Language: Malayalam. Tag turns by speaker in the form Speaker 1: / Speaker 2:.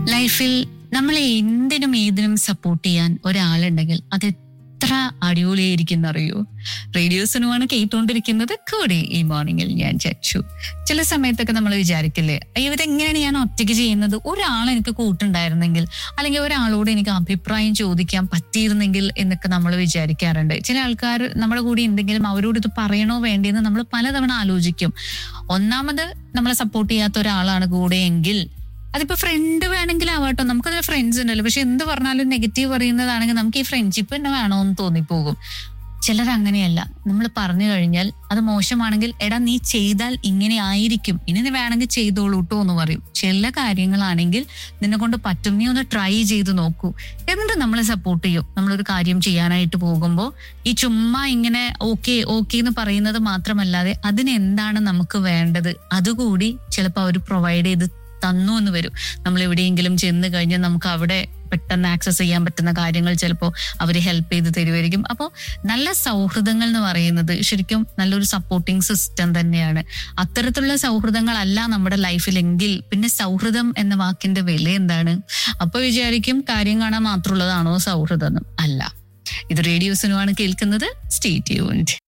Speaker 1: ലൈഫിൽ നമ്മളെ എന്തിനും ഏതിനും സപ്പോർട്ട് ചെയ്യാൻ ഒരാളുണ്ടെങ്കിൽ അത് എത്ര അടിപൊളിയായിരിക്കും അറിയോ റേഡിയോസിനുമാണ് കേട്ടുകൊണ്ടിരിക്കുന്നത് കൂടെ ഈ മോർണിംഗിൽ ഞാൻ ചച്ചു ചില സമയത്തൊക്കെ നമ്മൾ വിചാരിക്കില്ലേ അയ്യോ ഇതെങ്ങനെയാണ് ഞാൻ ഒറ്റയ്ക്ക് ചെയ്യുന്നത് ഒരാൾ എനിക്ക് കൂട്ടുണ്ടായിരുന്നെങ്കിൽ അല്ലെങ്കിൽ ഒരാളോട് എനിക്ക് അഭിപ്രായം ചോദിക്കാൻ പറ്റിയിരുന്നെങ്കിൽ എന്നൊക്കെ നമ്മൾ വിചാരിക്കാറുണ്ട് ചില ആൾക്കാർ നമ്മുടെ കൂടെ ഉണ്ടെങ്കിലും അവരോട് ഇത് പറയണോ വേണ്ടിയെന്ന് നമ്മൾ പലതവണ ആലോചിക്കും ഒന്നാമത് നമ്മളെ സപ്പോർട്ട് ചെയ്യാത്ത ഒരാളാണ് കൂടെയെങ്കിൽ അതിപ്പോ ഫ്രണ്ട് വേണമെങ്കിൽ ആവാട്ടോ നമുക്കത് ഫ്രണ്ട്സ് ഉണ്ടല്ലോ പക്ഷെ എന്ത് പറഞ്ഞാലും നെഗറ്റീവ് പറയുന്നതാണെങ്കിൽ നമുക്ക് ഈ ഫ്രണ്ട്ഷിപ്പ് തന്നെ വേണോന്ന് തോന്നിപ്പോകും ചിലർ അങ്ങനെയല്ല നമ്മൾ പറഞ്ഞു കഴിഞ്ഞാൽ അത് മോശമാണെങ്കിൽ എടാ നീ ചെയ്താൽ ഇങ്ങനെ ആയിരിക്കും ഇനി നീ വേണമെങ്കിൽ ചെയ്തോളൂ കേട്ടോ എന്ന് പറയും ചില കാര്യങ്ങളാണെങ്കിൽ നിന്നെ കൊണ്ട് പറ്റും നീ ഒന്ന് ട്രൈ ചെയ്ത് നോക്കൂ എന്നിട്ട് നമ്മളെ സപ്പോർട്ട് ചെയ്യും നമ്മളൊരു കാര്യം ചെയ്യാനായിട്ട് പോകുമ്പോൾ ഈ ചുമ്മാ ഇങ്ങനെ ഓക്കെ ഓക്കെ എന്ന് പറയുന്നത് മാത്രമല്ലാതെ അതിന് എന്താണ് നമുക്ക് വേണ്ടത് അതുകൂടി ചിലപ്പോൾ അവർ പ്രൊവൈഡ് ചെയ്ത് തന്നു എന്ന് വരും നമ്മൾ എവിടെയെങ്കിലും ചെന്ന് കഴിഞ്ഞാൽ നമുക്ക് അവിടെ പെട്ടെന്ന് ആക്സസ് ചെയ്യാൻ പറ്റുന്ന കാര്യങ്ങൾ ചിലപ്പോൾ അവർ ഹെൽപ്പ് ചെയ്ത് തരുമായിരിക്കും അപ്പോൾ നല്ല സൗഹൃദങ്ങൾ എന്ന് പറയുന്നത് ശരിക്കും നല്ലൊരു സപ്പോർട്ടിങ് സിസ്റ്റം തന്നെയാണ് അത്തരത്തിലുള്ള സൗഹൃദങ്ങളല്ല നമ്മുടെ ലൈഫിലെങ്കിൽ പിന്നെ സൗഹൃദം എന്ന വാക്കിന്റെ വില എന്താണ് അപ്പൊ വിചാരിക്കും കാര്യം കാണാൻ മാത്രമുള്ളതാണോ സൗഹൃദം എന്ന് അല്ല ഇത് റേഡിയോസിനുമാണ് കേൾക്കുന്നത് സ്റ്റേ ട്യൂൺഡ്